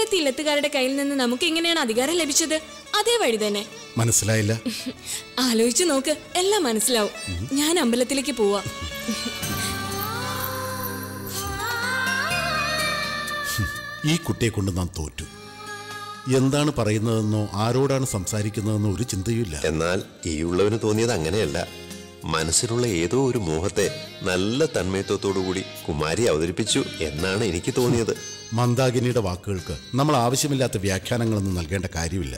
നേരത്തെ ഇല്ലത്തുകാരുടെ കയ്യിൽ നിന്ന് നമുക്ക് എങ്ങനെയാണ് അധികാരം ലഭിച്ചത് അതേ വഴി തന്നെ മനസ്സിലായില്ല ആലോചിച്ചു നോക്ക് എല്ലാം മനസ്സിലാവും ഞാൻ അമ്പലത്തിലേക്ക് പോവാ ഈ കുട്ടിയെ കൊണ്ട് നാം തോറ്റു എന്താണ് പറയുന്നതെന്നോ ആരോടാണ് സംസാരിക്കുന്നതെന്നോ ഒരു ചിന്തയുമില്ല എന്നാൽ ഈ ഉള്ളവന് തോന്നിയത് അങ്ങനെയല്ല മനസ്സിലുള്ള ഏതോ ഒരു മോഹത്തെ നല്ല തന്മയത്വത്തോടുകൂടി കുമാരി അവതരിപ്പിച്ചു എന്നാണ് എനിക്ക് തോന്നിയത് മന്ദാകിനിയുടെ വാക്കുകൾക്ക് നമ്മൾ ആവശ്യമില്ലാത്ത വ്യാഖ്യാനങ്ങളൊന്നും നൽകേണ്ട കാര്യമില്ല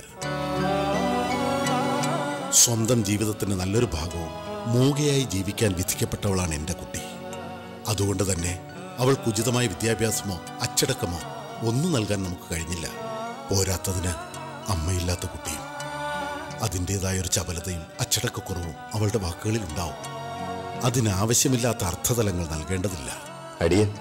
സ്വന്തം ജീവിതത്തിന് നല്ലൊരു ഭാഗവും മൂകയായി ജീവിക്കാൻ വിധിക്കപ്പെട്ടവളാണ് എൻ്റെ കുട്ടി അതുകൊണ്ട് തന്നെ അവൾക്ക് ഉചിതമായ വിദ്യാഭ്യാസമോ അച്ചടക്കമോ ഒന്നും നൽകാൻ നമുക്ക് കഴിഞ്ഞില്ല പോരാത്തതിന് അമ്മയില്ലാത്ത കുട്ടിയും അതിൻ്റെതായ ഒരു ചപലതയും അച്ചടക്കക്കുറവും അവളുടെ വാക്കുകളിൽ ഉണ്ടാവും അതിനാവശ്യമില്ലാത്ത അർത്ഥതലങ്ങൾ നൽകേണ്ടതില്ല അടിയൻ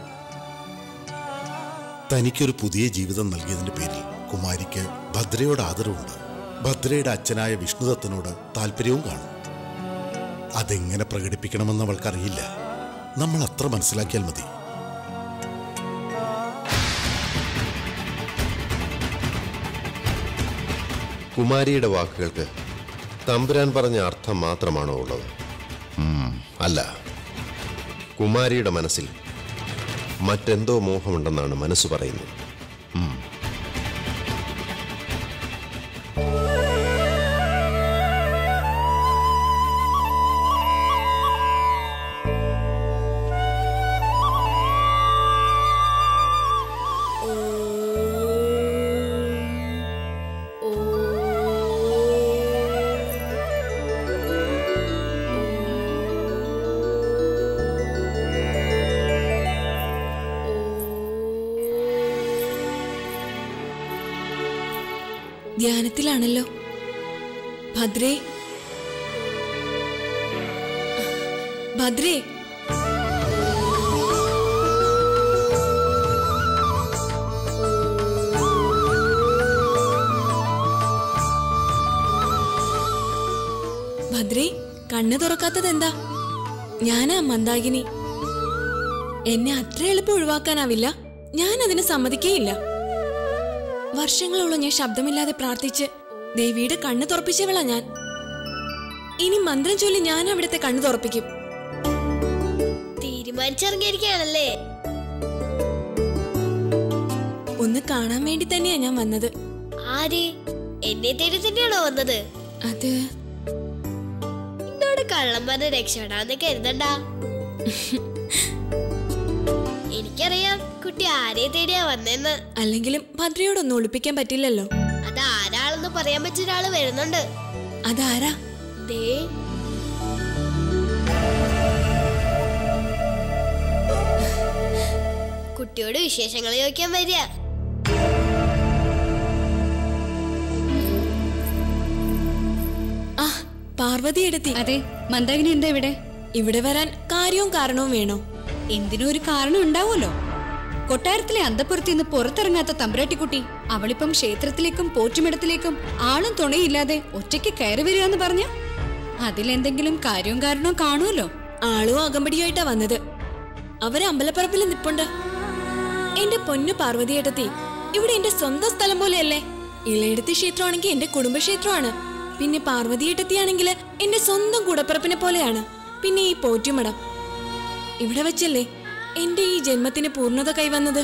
തനിക്കൊരു പുതിയ ജീവിതം നൽകിയതിന്റെ പേരിൽ കുമാരിക്ക് ഭദ്രയോട് ആദരവുണ്ട് ഭദ്രയുടെ അച്ഛനായ വിഷ്ണുദത്തനോട് താല്പര്യവും കാണും അതെങ്ങനെ പ്രകടിപ്പിക്കണമെന്ന് അവൾക്കറിയില്ല നമ്മൾ അത്ര മനസ്സിലാക്കിയാൽ മതി കുമാരിയുടെ വാക്കുകൾക്ക് തമ്പുരാൻ പറഞ്ഞ അർത്ഥം മാത്രമാണോ ഉള്ളത് ഉം, അല്ല കുമാരിയുടെ മനസ്സിൽ മറ്റെന്തോ മോഹമുണ്ടെന്നാണ് മനസ്സ് പറയുന്നത് ഉം. ധ്യാനത്തിലാണല്ലോ ഭദ്രേ ഭദ്രേ ഭദ്രേ കണ്ണു തുറക്കാത്തത് എന്താ ഞാനാ മന്ദാകിനി എന്നെ അത്ര എളുപ്പം ഒഴിവാക്കാനാവില്ല ഞാൻ അതിന് സമ്മതിക്കേയില്ല വർഷങ്ങളോളം ഞാൻ ശബ്ദമില്ലാതെ പ്രാർത്ഥിച്ച് ദേവിയുടെ കണ്ണ് തുറപ്പിച്ചവളാ ഞാൻ ഇനി മന്ത്രം ചൊല്ലി ഞാൻ അവിടുത്തെ കണ്ണ് തുറപ്പിക്കും തീരുമാനിച്ചിറങ്ങിയിരിക്കുകയാണല്ലേ ഒന്ന് കാണാൻ വേണ്ടി തന്നെയാ ഞാൻ വന്നത് ആര് എന്നെ തേടി തന്നെയാണോ വന്നത് അത് എന്നോട് കള്ളം പറഞ്ഞ് രക്ഷപ്പെടാന്ന് കരുതണ്ട എനിക്കറിയാം കുട്ടി ആരെ തേടിയാ വന്നെന്ന് അല്ലെങ്കിലും ഭദ്രയോടൊന്നും ഒളിപ്പിക്കാൻ പറ്റില്ലല്ലോ അത് ആരാളെന്ന് പറയാൻ പറ്റിയ ഒരാള് വരുന്നുണ്ട് അതാരാ ദേ കുട്ടിയോട് വിശേഷങ്ങൾ ചോദിക്കാൻ വരിക ആ പാർവതി എടുത്തി അതെ മന്ദാകിനി എന്താ ഇവിടെ ഇവിടെ വരാൻ കാര്യവും കാരണവും വേണോ എന്തിനും ഒരു കാരണം ഉണ്ടാവുമല്ലോ കൊട്ടാരത്തിലെ അന്തപ്പുറത്ത് നിന്ന് പുറത്തിറങ്ങാത്ത തമ്പുരാട്ടിക്കുട്ടി അവളിപ്പം ക്ഷേത്രത്തിലേക്കും പോറ്റുമിടത്തിലേക്കും ആളും തുണയില്ലാതെ ഒറ്റയ്ക്ക് കയറി വരിക എന്ന് പറഞ്ഞ അതിലെന്തെങ്കിലും കാര്യവും കാരണവും കാണുമല്ലോ ആളും അകമ്പടിയായിട്ടാ വന്നത് അവര് അമ്പലപ്പറമ്പിൽ നിപ്പുണ്ട് എന്റെ പൊന്നു പാർവതിയേട്ടത്തി ഇവിടെ എന്റെ സ്വന്തം സ്ഥലം പോലെയല്ലേ ഇളയെടുത്തി ക്ഷേത്രമാണെങ്കിൽ എന്റെ കുടുംബക്ഷേത്രമാണ് പിന്നെ പാർവതിയേട്ടത്തിയാണെങ്കിൽ എന്റെ സ്വന്തം കൂടപ്പിറപ്പിനെ പോലെയാണ് പിന്നെ ഈ പോറ്റുമടം ഇവിടെ വെച്ചല്ലേ എന്റെ ഈ ജന്മത്തിന് പൂർണ്ണത കൈവന്നത്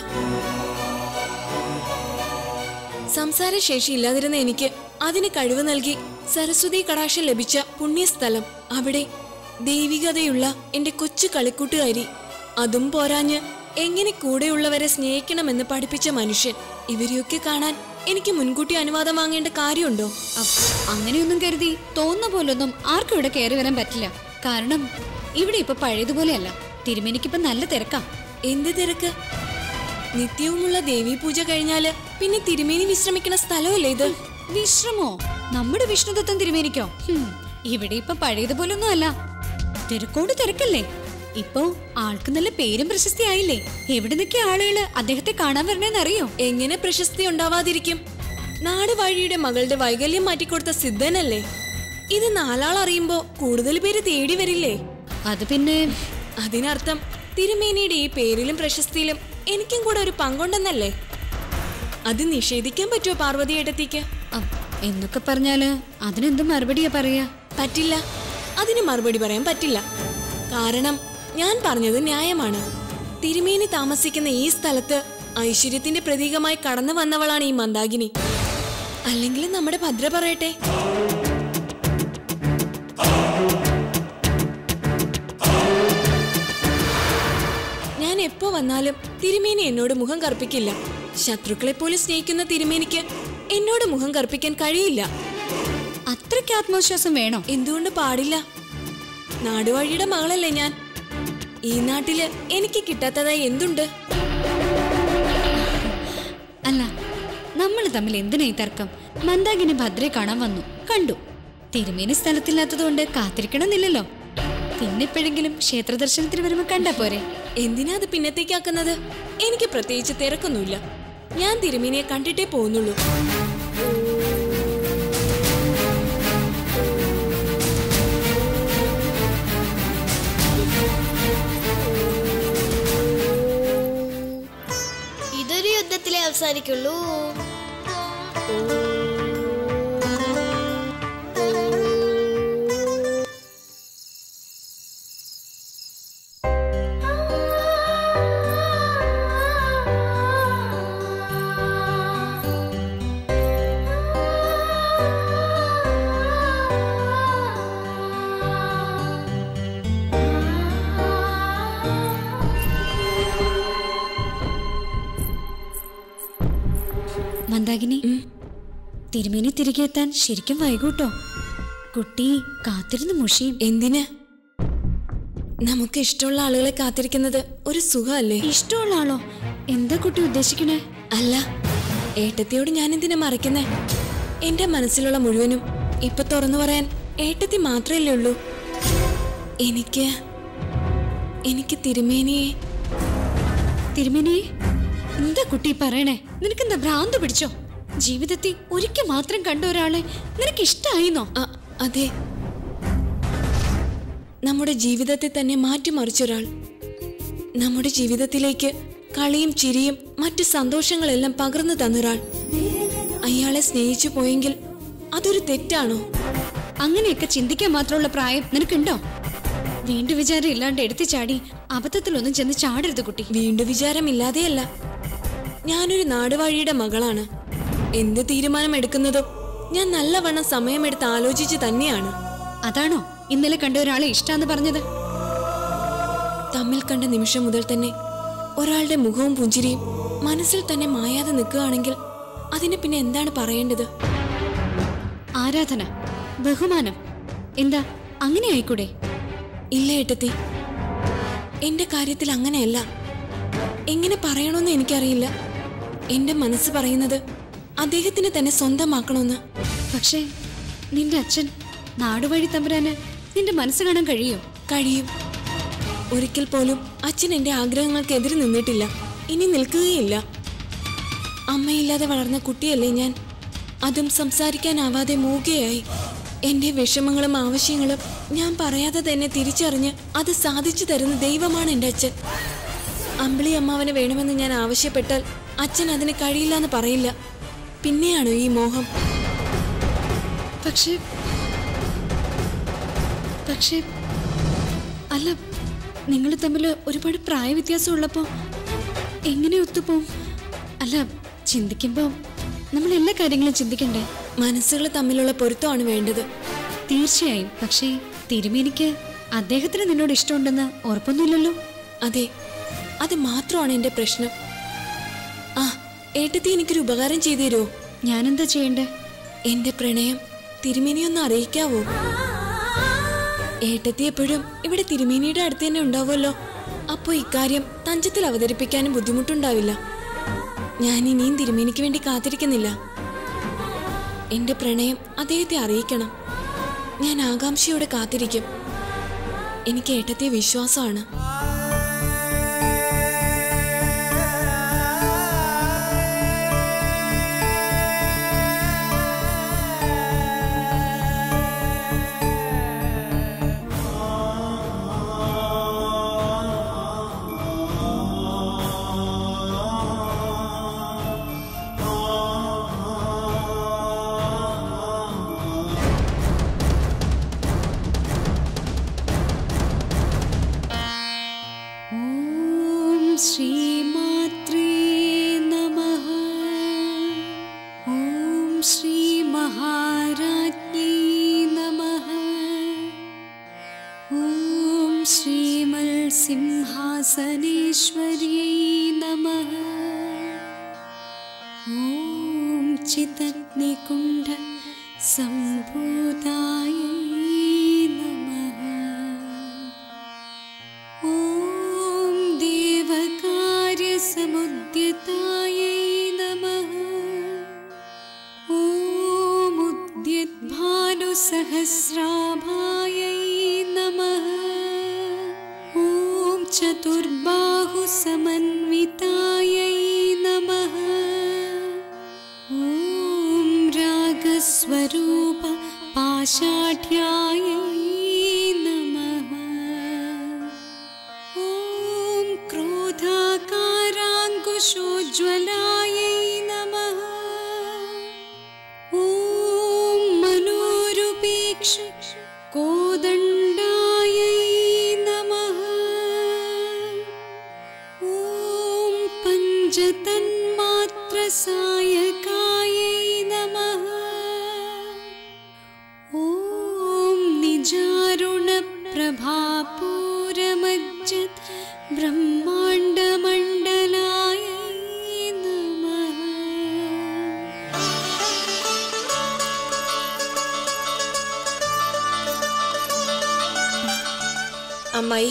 സംസാരശേഷി ഇല്ലാതിരുന്ന എനിക്ക് അതിന് കഴിവ് നൽകി സരസ്വതി കടാക്ഷം ലഭിച്ച പുണ്യസ്ഥലം അവിടെ ദൈവികതയുള്ള എന്റെ കൊച്ചു കളിക്കൂട്ടുകാരി അതും പോരാഞ്ഞ് എങ്ങനെ കൂടെയുള്ളവരെ സ്നേഹിക്കണമെന്ന് പഠിപ്പിച്ച മനുഷ്യൻ ഇവരെയൊക്കെ കാണാൻ എനിക്ക് മുൻകൂട്ടി അനുവാദം വാങ്ങേണ്ട കാര്യമുണ്ടോ അപ്പ് അങ്ങനെയൊന്നും കരുതി തോന്നുന്ന പോലൊന്നും ആർക്കും ഇവിടെ കയറി വരാൻ പറ്റില്ല കാരണം ഇവിടെ ഇപ്പൊ പഴയതുപോലെയല്ല തിരുമേനിക്കിപ്പൊ നല്ല തിരക്കാ എന്ത് തിരക്ക് നിത്യവുമുള്ള ദേവീ പൂജ കഴിഞ്ഞാല് പിന്നെ തിരുമേനി വിശ്രമിക്കുന്ന സ്ഥലമല്ലേ ഇത് വിശ്രമോ നമ്മുടെ വിഷ്ണുദത്തൻ തിരുമേനിക്കോ ഹും, ഇവിടെ ഇപ്പൊ പഴയതുപോലൊന്നും അല്ല തിരക്കോട് തിരക്കല്ലേ ഇപ്പോ ആൾക്ക് നല്ല പേരും പ്രശസ്തി ആയില്ലേ എവിടെ നിന്നൊക്കെ ആളുകള് അദ്ദേഹത്തെ കാണാൻ വരണേന്നറിയോ എങ്ങനെ പ്രശസ്തി ഉണ്ടാവാതിരിക്കും നാട് വഴിയുടെ മകളുടെ വൈകല്യം മാറ്റിക്കൊടുത്ത സിദ്ധനല്ലേ ഇത് നാലാൾ അറിയുമ്പോ കൂടുതൽ പേര് തേടി വരില്ലേ അത് പിന്നെ അതിനർത്ഥം തിരുമേനിയുടെ ഈ പേരിലും പ്രശസ്തിയിലും എനിക്കും കൂടെ ഒരു പങ്കുണ്ടെന്നല്ലേ അത് നിഷേധിക്കാൻ പറ്റുമോ പാർവതി ഏട്ടത്തിക്ക് അ- എന്നൊക്കെ പറഞ്ഞാല് അതിനെന്ത് മറുപടിയാ പറയാ പറ്റില്ല അതിന് മറുപടി പറയാൻ പറ്റില്ല കാരണം ഞാൻ പറഞ്ഞത് ന്യായമാണ് തിരുമേനി താമസിക്കുന്ന ഈ സ്ഥലത്ത് ഐശ്വര്യത്തിന്റെ പ്രതീകമായി കടന്നു വന്നവളാണ് ഈ മന്ദാകിനി അല്ലെങ്കിൽ നമ്മുടെ ഭദ്ര പറയട്ടെ ഞാൻ എപ്പോ വന്നാലും തിരുമേനി എന്നോട് മുഖം കറുപ്പിക്കില്ല ശത്രുക്കളെ പോലും സ്നേഹിക്കുന്ന തിരുമേനിക്ക് എന്നോട് മുഖം കറുപ്പിക്കാൻ കഴിയില്ല അത്രയ്ക്ക് ആത്മവിശ്വാസം വേണോ എന്തുകൊണ്ട് പാടില്ല നാടുവഴിയുടെ മകളല്ലേ ഞാൻ ഈ നാട്ടില് എനിക്ക് കിട്ടാത്തതായി എന്തുണ്ട് അല്ല നമ്മൾ തമ്മിൽ എന്തിനാ ഈ തർക്കം മന്ദാകിനി ഭദ്രയെ കാണാൻ വന്നു കണ്ടു തിരുമേനി സ്ഥലത്തില്ലാത്തതുകൊണ്ട് കാത്തിരിക്കണമെന്നില്ലല്ലോ പിന്നെപ്പോഴെങ്കിലും ക്ഷേത്ര ദർശനത്തിന് വരുമ്പോ കണ്ടാ പോരെ എന്തിനാ അത് പിന്നത്തേക്കാക്കുന്നത് എനിക്ക് പ്രത്യേകിച്ച് തിരക്കൊന്നുമില്ല ഞാൻ തിരുമേനിയെ കണ്ടിട്ടേ പോകുന്നുള്ളൂ ഇതൊരു യുദ്ധത്തിലേ അവസാനിക്കുള്ളൂ മന്ദാകിനി തിരുമേനി തിരികെ എത്താൻ ശരിക്കും വൈകൂട്ടോ കുട്ടി കാത്തിരുന്ന് മുഷിയും എന്തിന് നമുക്ക് ഇഷ്ടമുള്ള ആളുകളെ കാത്തിരിക്കുന്നത് ഒരു സുഖമല്ലേ ഇഷ്ടമുള്ള ആളോ എന്താ കുട്ടി ഉദ്ദേശിക്കണേ അല്ല ഏട്ടത്തിയോട് ഞാൻ എന്തിനാ മറയ്ക്കുന്നേ എന്റെ മനസ്സിലുള്ള മുഴുവനും ഇപ്പൊ തുറന്നു പറയാൻ ഏട്ടത്തി മാത്രമല്ലേ ഉള്ളൂ എനിക്ക് എനിക്ക് തിരുമേനിയെ തിരുമേനിയെ എന്താ കുട്ടി പറയണേ നിനക്കെന്താ ഭ്രാന്ത് പിടിച്ചോ ജീവിതത്തിൽ ഒരിക്കൽ മാത്രം കണ്ട ഒരാളെ നിനക്ക് ഇഷ്ടായിന്നോ അ- അതെ നമ്മുടെ ജീവിതത്തെ തന്നെ മാറ്റിമറിച്ചൊരാൾ നമ്മുടെ ജീവിതത്തിലേക്ക് കളിയും ചിരിയും മറ്റു സന്തോഷങ്ങളെല്ലാം പകർന്നു തന്നൊരാൾ അയാളെ സ്നേഹിച്ചു പോയെങ്കിൽ അതൊരു തെറ്റാണോ അങ്ങനെയൊക്കെ ചിന്തിക്കാൻ മാത്രമുള്ള പ്രായം നിനക്കുണ്ടോ വീണ്ടു വിചാരം ഇല്ലാണ്ട് എടുത്തു ചാടി അബദ്ധത്തിലൊന്നും ചെന്ന് ചാടരുത് കുട്ടി വീണ്ടും വിചാരമില്ലാതെയല്ല ഞാനൊരു നാടുവാഴിയുടെ മകളാണ് എന്ത് തീരുമാനം എടുക്കുന്നതും ഞാൻ നല്ലവണ്ണം സമയമെടുത്ത് ആലോചിച്ച് തന്നെയാണ് അതാണോ ഇന്നലെ കണ്ട ഒരാളെ ഇഷ്ടാന്ന് പറഞ്ഞത് തമ്മിൽ കണ്ട നിമിഷം മുതൽ തന്നെ ഒരാളുടെ മുഖവും പുഞ്ചിരിയും മനസ്സിൽ തന്നെ മായാതെ നിൽക്കുകയാണെങ്കിൽ അതിന് പിന്നെ എന്താണ് പറയേണ്ടത് ആരാധന ബഹുമാനം എന്താ അങ്ങനെ ആയിക്കൂടെ ഇല്ല ഏട്ടത്തി എന്റെ കാര്യത്തിൽ അങ്ങനെയല്ല എങ്ങനെ പറയണമെന്ന് എനിക്കറിയില്ല എന്റെ മനസ്സ് പറയുന്നത് അദ്ദേഹത്തിന് തന്നെ സ്വന്തമാക്കണമെന്ന് പക്ഷേ നിന്റെ അച്ഛൻ നാടുവഴി തമ്പുരാന് നിന്റെ മനസ്സ് കാണാൻ കഴിയോ കഴിയും ഒരിക്കൽ പോലും അച്ഛൻ എന്റെ ആഗ്രഹങ്ങൾക്ക് എതിര് നിന്നിട്ടില്ല ഇനി നിൽക്കുകയില്ല അമ്മയില്ലാതെ വളർന്ന കുട്ടിയല്ലേ ഞാൻ അതും സംസാരിക്കാനാവാതെ മൂകയായി എന്റെ വിഷമങ്ങളും ആവശ്യങ്ങളും ഞാൻ പറയാതെ തന്നെ തിരിച്ചറിഞ്ഞ് അത് സാധിച്ചു തരുന്ന ദൈവമാണ് എൻ്റെ അച്ഛൻ അമ്പിളി അമ്മാവന് വേണമെന്ന് ഞാൻ ആവശ്യപ്പെട്ടാൽ അച്ഛൻ അതിന് കഴിയില്ല എന്ന് പറയില്ല പിന്നെയാണോ ഈ മോഹം പക്ഷേ പക്ഷേ അല്ല നിങ്ങൾ തമ്മിൽ ഒരുപാട് പ്രായവ്യത്യാസം ഉള്ളപ്പോ എങ്ങനെ ഒത്തുപോകും അല്ല ചിന്തിക്കുമ്പോ നമ്മൾ എല്ലാ കാര്യങ്ങളും ചിന്തിക്കണ്ടേ മനസ്സുകൾ തമ്മിലുള്ള പൊരുത്തമാണ് വേണ്ടത് തീർച്ചയായും പക്ഷേ തിരുമേനിക്ക് അദ്ദേഹത്തിന് നിന്നോട് ഇഷ്ടമുണ്ടെന്ന് ഉറപ്പൊന്നുമില്ലല്ലോ അതെ അത് മാത്രമാണ് എന്റെ പ്രശ്നം ആ ഏട്ടത്തി എനിക്കൊരു ഉപകാരം ചെയ്തു തരുമോ ഞാനെന്താ ചെയ്യണ്ടേ എന്റെ പ്രണയം തിരുമേനിയൊന്ന് അറിയിക്കാവോ ഏട്ടത്തി എപ്പോഴും ഇവിടെ തിരുമേനിയുടെ അടുത്ത് തന്നെ ഉണ്ടാവുമല്ലോ അപ്പോ ഇക്കാര്യം തഞ്ചത്തിൽ അവതരിപ്പിക്കാനും ബുദ്ധിമുട്ടുണ്ടാവില്ല ഞാൻ ഇനിയും തിരുമേനിക്ക് വേണ്ടി കാത്തിരിക്കുന്നില്ല എന്റെ പ്രണയം അദ്ദേഹത്തെ അറിയിക്കണം ഞാൻ ആകാംക്ഷയോടെ കാത്തിരിക്കും എനിക്ക് ഏട്ടത്തെ വിശ്വാസമാണ് श्रीमल्सिंहासनेश्वर्यै नमः ॐ चितग्निकुण्ड सम्भूतायै नमः ॐ देवकार्यसमुद्यतायै नमः ॐ उद्यद्भानुसहस्राभायै नमः ॐ चतुर्बाहुसमन्वितायै नमः ॐ रागस्वरूप पाषाढ्यायै नमः ॐ क्रोधाकाराङ्कुशोज्ज्वलायै नमः ॐ मनोरुपेक्ष कोदण्डायै नमः ॐ पञ्चतन्मात्रसायकायै नमः ॐ निजारुणप्रभापूरमज्जत् ब्रह्माण्डमण्डलाय नमः അമ്മായി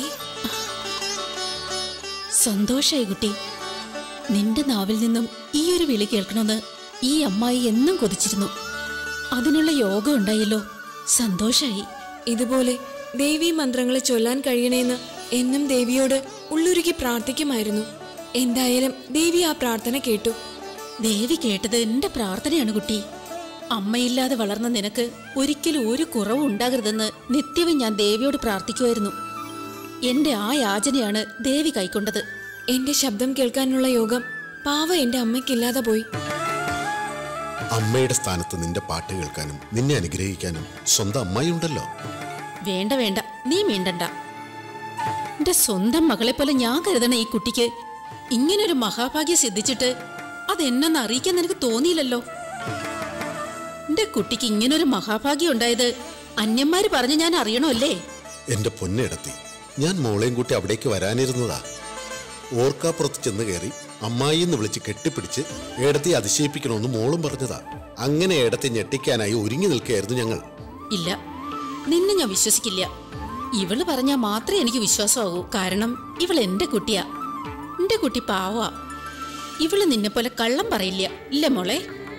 സന്തോഷായി കുട്ടി നിന്റെ നാവിൽ നിന്നും ഈ ഒരു വിളി കേൾക്കണമെന്ന് ഈ അമ്മായി എന്നും കൊതിച്ചിരുന്നു അതിനുള്ള യോഗം ഉണ്ടായല്ലോ സന്തോഷായി ഇതുപോലെ ദേവീ മന്ത്രങ്ങളെ ചൊല്ലാൻ കഴിയണേന്ന് എന്നും ദേവിയോട് ഉള്ളുരുകി പ്രാർത്ഥിക്കുമായിരുന്നു എന്തായാലും ദേവി ആ പ്രാർത്ഥന കേട്ടു ദേവി കേട്ടത് എന്റെ പ്രാർത്ഥനയാണ് കുട്ടി അമ്മയില്ലാതെ വളർന്ന നിനക്ക് ഒരിക്കലും ഒരു കുറവും ഉണ്ടാകരുതെന്ന് നിത്യവും ഞാൻ ദേവിയോട് പ്രാർത്ഥിക്കുമായിരുന്നു എന്റെ ആ യാചനയാണ് ദേവി കൈക്കൊണ്ടത് എന്റെ ശബ്ദം കേൾക്കാനുള്ള യോഗം പാവ എന്റെ അമ്മയ്ക്കില്ലാതെ പോയി അമ്മയുടെ സ്ഥാനത്ത് നിന്റെ പാട്ട് കേൾക്കാനും നിന്നെ അനുഗ്രഹിക്കാനും സ്വന്തം അമ്മായിയുണ്ടല്ലോ വേണ്ട വേണ്ട നീ മീണ്ടണ്ട എന്റെ സ്വന്തം മകളെ പോലെ ഞാൻ കരുതണ ഈ കുട്ടിക്ക് ഇങ്ങനൊരു മഹാഭാഗ്യം സിദ്ധിച്ചിട്ട് അതെന്നൊന്ന് അറിയിക്കാൻ നിനക്ക് തോന്നിയില്ലല്ലോ എന്റെ കുട്ടിക്ക് ഇങ്ങനൊരു മഹാഭാഗ്യം ഉണ്ടായത് അന്യന്മാര് പറഞ്ഞ് ഞാൻ അറിയണമല്ലേ എന്റെ പൊന്നെടത്തി ഞാൻ മോളെയും കൂട്ടി അവിടേക്ക് വരാനിരുന്നതാ ഓർക്കാപ്പുറത്ത് ചെന്ന് കയറി അമ്മായി എന്ന് വിളിച്ച് കെട്ടിപ്പിടിച്ച് ഏടത്തി അതിശയിപ്പിക്കണമെന്ന് മോളും പറഞ്ഞതാ അങ്ങനെ ഏടത്തെ ഞെട്ടിക്കാനായി ഒരുങ്ങി നിൽക്കുകയായിരുന്നു ഞങ്ങൾ ഇല്ല നിന്നെ ഞാൻ വിശ്വസിക്കില്ല ഇവള് പറഞ്ഞാൽ മാത്രമേ എനിക്ക് വിശ്വാസമാകൂ കാരണം ഇവൾ എന്റെ കുട്ടിയാ എന്റെ കുട്ടി പാവാ ഇവള് നിന്നെ പോലെ കള്ളം പറയില്ല ഇല്ല മോളെ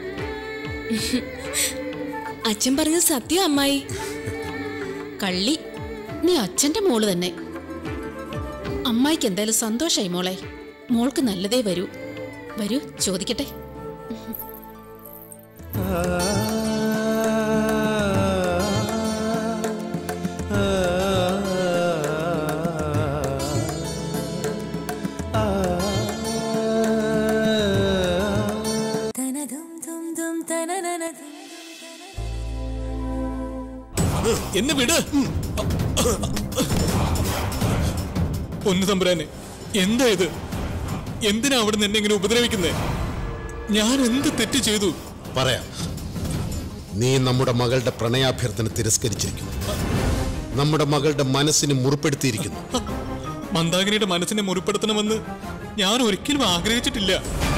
അച്ഛൻ പറഞ്ഞത് സത്യം അമ്മായി കള്ളി നീ അച്ഛന്റെ മോള് തന്നെ അമ്മായിക്ക് എന്തായാലും സന്തോഷായി മോളെ മോൾക്ക് നല്ലതേ വരൂ വരൂ ചോദിക്കട്ടെ എന്നെ വിട് പൊന്നു തമ്പുരാനെ എന്താ ഇത് എന്തിനാ അവിടെ നിന്ന് എന്നെ ഇങ്ങനെ ഉപദ്രവിക്കുന്നേ ഞാൻ എന്ത് തെറ്റ് ചെയ്തു പറയാം നീ നമ്മുടെ മകളുടെ പ്രണയാഭ്യർത്ഥന തിരസ്കരിച്ചിരിക്കുന്നു നമ്മുടെ മകളുടെ മനസ്സിന് മുറിപ്പെടുത്തിയിരിക്കുന്നു മന്ദാകിനിയുടെ മനസ്സിനെ മുറിപ്പെടുത്തണമെന്ന് ഞാൻ ഒരിക്കലും ആഗ്രഹിച്ചിട്ടില്ല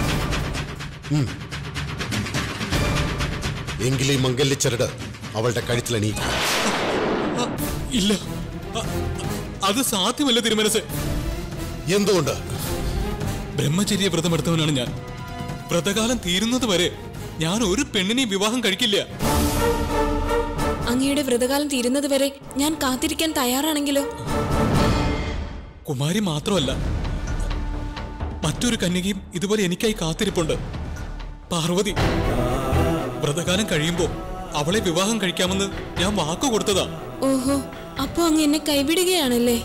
എങ്കിൽ ഈ മംഗല്യച്ചരട് അവളുടെ കഴുത്തിൽ അണിയിക്കും അ, ഇല്ല അ, അത് സാധ്യമല്ല തിരുമനസ് എന്തുകൊണ്ട് ബ്രഹ്മചര്യ വ്രതമെടുത്തവനാണ് ഞാൻ വ്രതകാലം തീരുന്നത് വരെ ഞാൻ ഒരു പെണ്ണിനെയും വിവാഹം കഴിക്കില്ല അങ്ങയുടെ വ്രതകാലം തീരുന്നത് വരെ ഞാൻ കാത്തിരിക്കാൻ തയ്യാറാണെങ്കിലോ കുമാരി മാത്രമല്ല മറ്റൊരു കന്യകയും ഇതുപോലെ എനിക്കായി കാത്തിരിപ്പുണ്ട് പാർവതി വ്രതകാലം കഴിയുമ്പോ അവളെ വിവാഹം കഴിക്കാമെന്ന് ഞാൻ വാക്കു കൊടുത്തതാ ഓഹോ അപ്പോ അങ്ങ് എന്നെ കൈവിടുകയാണല്ലേ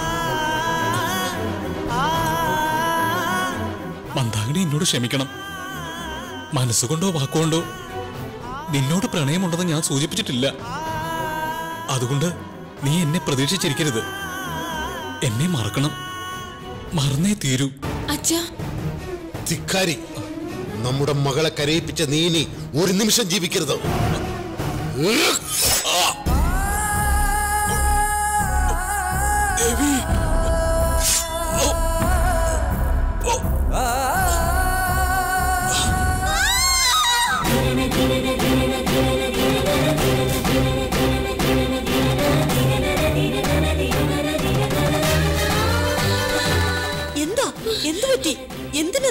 മന്ദാകിനി എന്നോട് ക്ഷമിക്കണം മനസ്സുകൊണ്ടോ വാക്കുകൊണ്ടോ നിന്നോട് പ്രണയമുണ്ടെന്ന് ഞാൻ സൂചിപ്പിച്ചിട്ടില്ല അതുകൊണ്ട് നീ എന്നെ പ്രതീക്ഷിച്ചിരിക്കരുത് എന്നെ മറക്കണം മറന്നേ തീരൂ അച്ഛാ ധിക്കാരി നമ്മുടെ മകളെ കരയിപ്പിച്ച നീ ഇനി ഒരു നിമിഷം ജീവിക്കരുത് ദേവി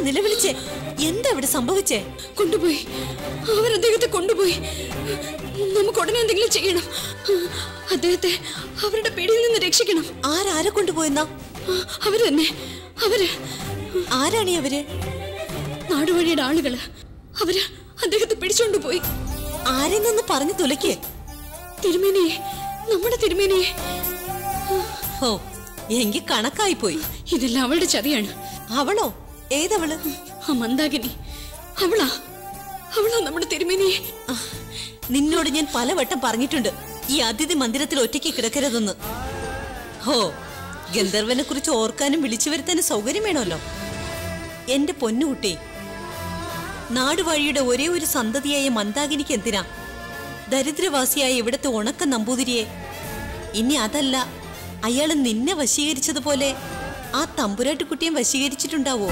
നിലവിളിച്ചേ എന്താ ഇവിടെ സംഭവിച്ചേ കൊണ്ടുപോയി അവർ അദ്ദേഹത്തെ കൊണ്ടുപോയി നമുക്ക് ഉടനെ എന്തെങ്കിലും ചെയ്യണം അദ്ദേഹത്തെ അവരുടെ പിടിയിൽ നിന്ന് രക്ഷിക്കണം ആരാരെ കൊണ്ടുപോയെന്നാ അവര് തന്നെ അവര് ആരാണീ അവര് നാടുവഴിയുടെ ആളുകള് അവര് അദ്ദേഹത്തെ പിടിച്ചോണ്ട് പോയി ആരെ നിന്ന് പറഞ്ഞു തുലയ്ക്ക് തിരുമേനിയെ നമ്മുടെ തിരുമേനിയെ ഓ എങ്കി കണക്കായി പോയി ഇതെല്ലാം അവളുടെ ചതിയാണ് അവളോ ഏതവള് ആ മന്ദാകിനി അവളാ അവളാ നമ്മുടെ തിരുമേനിയെ ആ, നിന്നോട് ഞാൻ പലവട്ടം പറഞ്ഞിട്ടുണ്ട് ഈ അതിഥി മന്ദിരത്തിൽ ഒറ്റയ്ക്ക് കിടക്കരുതെന്ന് ഹോ ഗന്ധർവനെ കുറിച്ച് ഓർക്കാനും വിളിച്ചു വരുത്താനും സൗകര്യം വേണമല്ലോ എന്റെ പൊന്നുകുട്ടി നാടുവാഴിയുടെ ഒരേ ഒരു സന്തതിയായ മന്ദാകിനിക്ക് എന്തിനാ ദരിദ്രവാസിയായ ഇവിടുത്തെ ഉണക്ക നമ്പൂതിരിയെ ഇനി അതല്ല അയാൾ നിന്നെ വശീകരിച്ചതുപോലെ ആ തമ്പുരാട്ടുകുട്ടിയെ വശീകരിച്ചിട്ടുണ്ടാവോ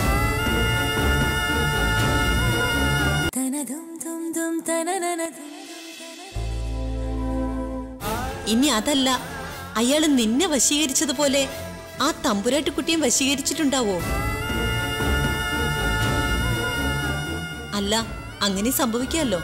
ഇനി അതല്ല അയാൾ നിന്നെ വശീകരിച്ചതുപോലെ ആ തമ്പുരാട്ടുകുട്ടിയെ വശീകരിച്ചിട്ടുണ്ടാവോ അല്ല അങ്ങനെ സംഭവിക്കാമല്ലോ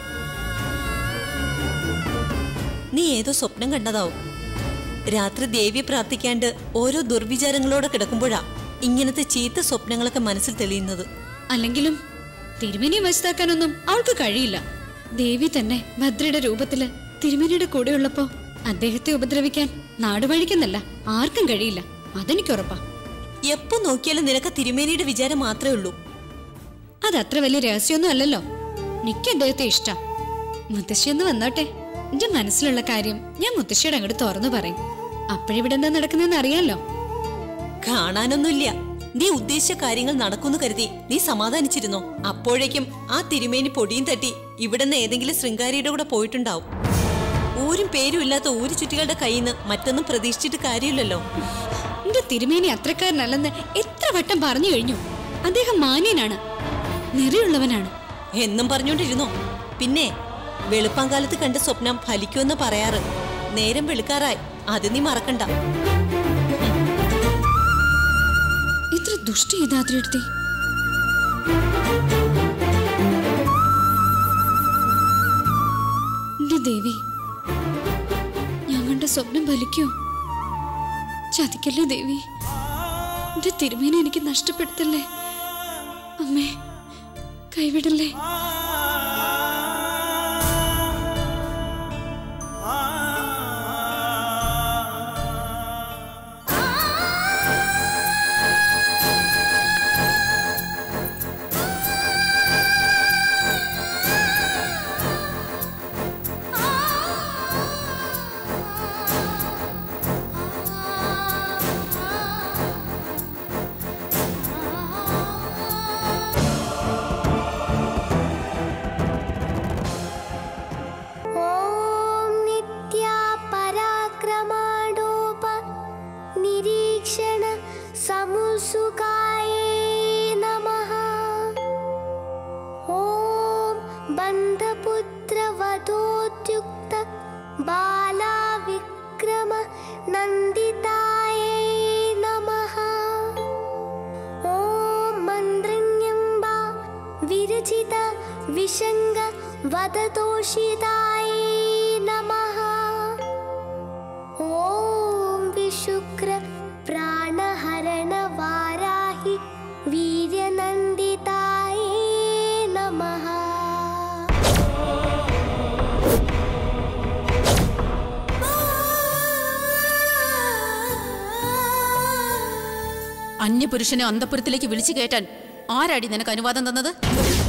നീ ഏതോ സ്വപ്നം കണ്ടതാവും രാത്രി ദേവിയെ പ്രാർത്ഥിക്കാണ്ട് ഓരോ ദുർവിചാരങ്ങളോടെ കിടക്കുമ്പോഴാ ഇങ്ങനത്തെ ചീത്ത സ്വപ്നങ്ങളൊക്കെ മനസ്സിൽ തെളിയുന്നത് അല്ലെങ്കിലും തിരുമേനിയെ വശത്താക്കാനൊന്നും അവൾക്ക് കഴിയില്ല ദേവി തന്നെ ഭദ്രയുടെ രൂപത്തില് തിരുമേനിയുടെ കൂടെയുള്ളപ്പോ അദ്ദേഹത്തെ ഉപദ്രവിക്കാൻ നാടുവഴിക്കെന്നല്ല ആർക്കും കഴിയില്ല അതെനിക്കുറപ്പാ എപ്പോ നോക്കിയാലും നിനക്ക് തിരുമേനിയുടെ വിചാരം മാത്രമേ ഉള്ളൂ അതത്ര വലിയ രഹസ്യമൊന്നും അല്ലല്ലോ എനിക്ക് അദ്ദേഹത്തെ ഇഷ്ടം മുത്തശ്ശി എന്ന് വന്നോട്ടെ എന്റെ മനസ്സിലുള്ള കാര്യം ഞാൻ മുത്തശ്ശിയോട് അങ്ങോട്ട് തുറന്നു പറയും അപ്പോഴിവിടെ എന്താ നടക്കുന്നതെന്ന് അറിയാലോ കാണാനൊന്നുമില്ല നീ ഉദ്ദേശിച്ച കാര്യങ്ങൾ നടക്കുന്നു കരുതി നീ സമാധാനിച്ചിരുന്നോ അപ്പോഴേക്കും ആ തിരുമേനി പൊടിയും തട്ടി ഇവിടുന്ന് ഏതെങ്കിലും ശൃംഗാരിയുടെ കൂടെ പോയിട്ടുണ്ടാവും ഊരും പേരും ഇല്ലാത്ത ഊരു ചുറ്റികളുടെ കയ്യിൽ നിന്ന് മറ്റൊന്നും പ്രതീക്ഷിച്ചിട്ട് കാര്യമില്ലല്ലോ എന്റെ തിരുമേനി അത്രക്കാരനല്ലെന്ന് എത്ര വട്ടം പറഞ്ഞു കഴിഞ്ഞു അദ്ദേഹം മാന്യനാണ് നിറയുള്ളവനാണ് എന്നും പറഞ്ഞോണ്ടിരുന്നോ പിന്നെ വെളുപ്പാങ്കാലത്ത് കണ്ട സ്വപ്നം ഫലിക്കുമെന്ന് പറയാറ് നേരം വെളുക്കാറായി അത് നീ മറക്കണ്ട ഇത്ര ദുഷ്ട ചെയ്താദ്രെടുത്തി എന്റെ ദേവി ഞാൻ കണ്ട സ്വപ്നം ഫലിക്കോ ചതിക്കല്ലേ ദേവി എന്റെ തിരുമേനെ എനിക്ക് നഷ്ടപ്പെടുത്തല്ലേ അമ്മേ കൈവിടല്ലേ ॐ नित्या पराक्रमाणोप निरीक्षण समुसुकाये नमः ॐ बन्धपुत्रवधोद्युक्त बालाविक्रम नन्दिताये नमः ॐ मन्द्रण्यम्बा विरचित विशङ्ग वदतोषिताय नमः ॐ विशुक्र प्राणहरण वाराहि वीर्यनन्दिताय नमः അന്യപുരുഷനെ അന്തപുരത്തിലേക്ക് വിളിച്ചു കയറ്റാൻ ആരാടി നിനക്ക് അനുവാദം തന്നത്